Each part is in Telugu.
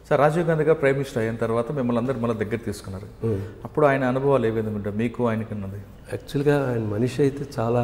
సార్ రాజీవ్ గాంధీ గారు ప్రైమ్ మినిస్టర్ అయిన తర్వాత మిమ్మల్ని అందరూ మళ్ళీ దగ్గర తీసుకున్నారు అప్పుడు ఆయన అనుభవాలు ఏ విధంగా ఉంటాయి మీకు ఆయనకి ఉన్నది యాక్చువల్గా ఆయన మనిషి అయితే చాలా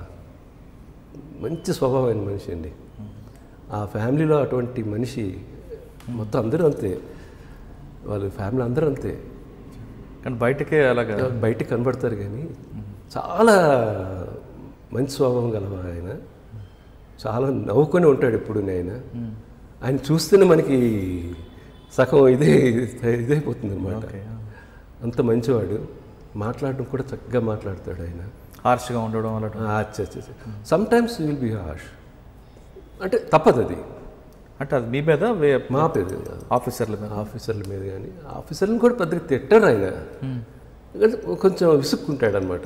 మంచి స్వభావమైన మనిషి అండి ఆ ఫ్యామిలీలో అటువంటి మనిషి మొత్తం అందరూ అంతే వాళ్ళ ఫ్యామిలీ అందరూ అంతే కానీ బయటకే అలాగా బయటికి కనబడతారు కానీ చాలా మంచి స్వభావం గల ఆయన చాలా నవ్వుకొని ఉంటాడు ఎప్పుడు ఆయన ఆయన చూస్తేనే మనకి సగం ఇదే ఇదైపోతుంది అనమాట ఓకే అంత మంచివాడు మాట్లాడడం కూడా చక్కగా మాట్లాడతాడు ఆయన హార్ష్గా ఉండడం అలా అచ్చా అచ్చా some times will be harsh అంటే తప్పదు అది అంటే అది మీ మీద వే- మా పేరు ఆఫీసర్ల మీద ఆఫీసర్ల మీద కానీ ఆఫీసర్లను కూడా పెద్దగా తిట్టారు ఆయన ఎందుకంటే కొంచెం విసుక్కుంటాడు అనమాట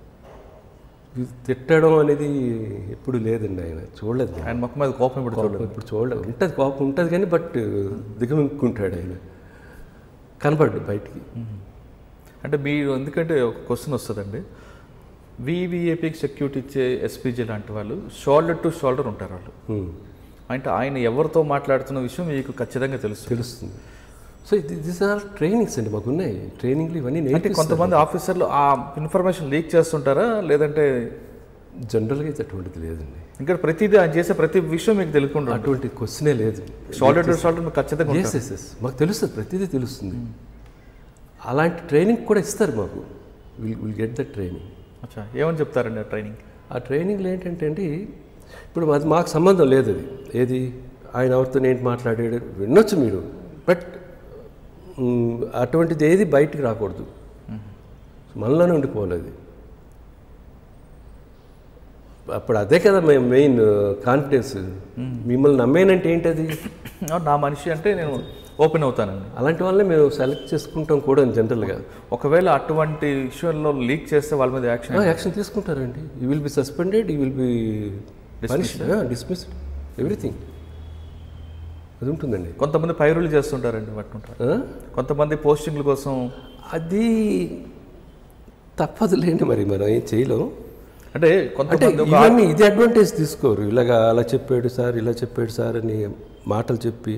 తిట్టడం అనేది ఎప్పుడు లేదండి ఆయన చూడలేదు నేను. ఆయన ముఖం మీద కోపం ఇప్పుడు చూడలేదు ఇప్పుడు చూడలేదు ఉంటుంది కోపం ఉంటుంది కానీ బట్ దిగమింగుకుంటాడు ఆయన కనపడ్డు బయటికి అంటే మీరు ఎందుకంటే ఒక క్వశ్చన్ వస్తుందండి వివిఏపీకి సెక్యూరిటీ ఇచ్చే ఎస్పీజీ లాంటి వాళ్ళు షోల్డర్ టు షోల్డర్ ఉంటారు వాళ్ళు Hmm. అంటే ఆయన ఎవరితో మాట్లాడుతున్న విషయం మీకు ఖచ్చితంగా తెలుసు తెలుస్తుంది సో ఇది దిస్ ఆర్ ట్రైనింగ్స్ అండి మాకు ఉన్నాయి ట్రైనింగ్లు ఇవన్నీ అంటే నేర్పిస్తారు కొంతమంది ఆఫీసర్లు ఆ ఇన్ఫర్మేషన్ లీక్ చేస్తుంటారా లేదంటే జనరల్గా అయితే అటువంటిది లేదండి ఇంకా ప్రతిదీ ఆయన చేసే ప్రతి విషయం మీకు తెలియకుండా అటువంటి క్వశ్చనే లేదు షోల్డర్ టు షోల్డర్ మీకు ఖచ్చితంగా ఎస్ ఎస్ ఎస్ మాకు తెలుస్తుంది ప్రతిదీ తెలుస్తుంది అలాంటి ట్రైనింగ్ కూడా ఇస్తారు మాకు will will get the training అచ్చా ఏమని చెప్తారండి ఆ ట్రైనింగ్ ఆ ట్రైనింగ్లో ఏంటంటే అండి ఇప్పుడు అది మాకు సంబంధం లేదు అది ఏది ఆయన ఎవరితో ఏంటి మాట్లాడాడు వినొచ్చు మీరు బట్ మ్, అటువంటిది ఏది బయటికి రాకూడదు మనలోనే ఉండిపోవాలి అది అప్పుడు అదే కదా మేము మెయిన్ కాన్ఫిడెన్స్ మిమ్మల్ని నమ్మేనంటే ఏంటది నా మనిషి అంటే నేను ఓపెన్ అవుతానండి అలాంటి వాళ్ళని మేము సెలెక్ట్ చేసుకుంటాం కూడా జనరల్గా ఒకవేళ అటువంటి విషయంలో లీక్ చేస్తే వాళ్ళ మీద యాక్షన్ యాక్షన్ తీసుకుంటారండి you will be suspended you will be punished dismissed everything అది ఉంటుందండి కొంతమంది పైరులు చేస్తుంటారండి పట్టుకుంటారు ఆ? కొంతమంది పోస్టింగ్ల కోసం అది తప్పదులేండి మరి మనం ఏం చేయలేం అంటే అంటే కొంతమంది ఒక ఇవన్నీ ఇది అడ్వాంటేజ్ తీసుకోరు ఇలాగా అలా చెప్పాడు సార్ ఇలా చెప్పాడు సార్ అని మాటలు చెప్పి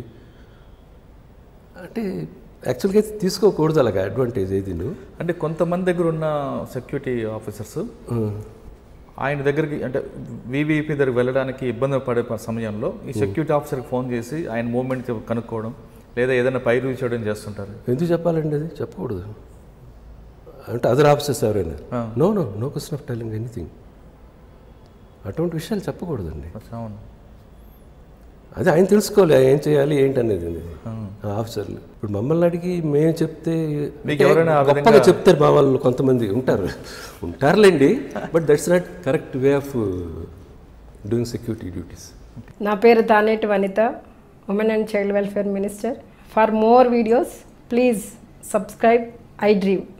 అంటే యాక్చువల్గా అయితే తీసుకోకూడదు అలాగా అడ్వాంటేజ్ ఏది నువ్వు అంటే కొంతమంది దగ్గర ఉన్న సెక్యూరిటీ ఆఫీసర్స్ ఆయన దగ్గరికి అంటే వివిపి దగ్గరికి వెళ్ళడానికి ఇబ్బంది పడే ప- సమయంలో ఈ సెక్యూరిటీ ఆఫీసర్కి ఫోన్ చేసి ఆయన మూవ్మెంట్ కనుక్కోవడం లేదా ఏదైనా పైరు చేయడం చేస్తుంటారు ఎందుకు చెప్పాలండి అది చెప్పకూడదు అంటే అదర్ ఆఫీసర్స్ ఎవరైనా no no no question of telling anything అటువంటి విషయాలు చెప్పకూడదండి అచ్చా, అవును అది ఆయన తెలుసుకోవాలి ఏం చేయాలి ఏంటి అనేది ఆ ఆఫీసర్లు ఇప్పుడు మమ్మల్ని అడిగి మేము చెప్తే మీకు ఎవరైనా ఆ గొప్పగా చెప్తారు మా వాళ్ళు కొంతమంది ఉంటారు ఉంటారులేండి but that's not correct way of doing security duties నా పేరు Taneti Vanitha women and child welfare minister for more videos please subscribe I dream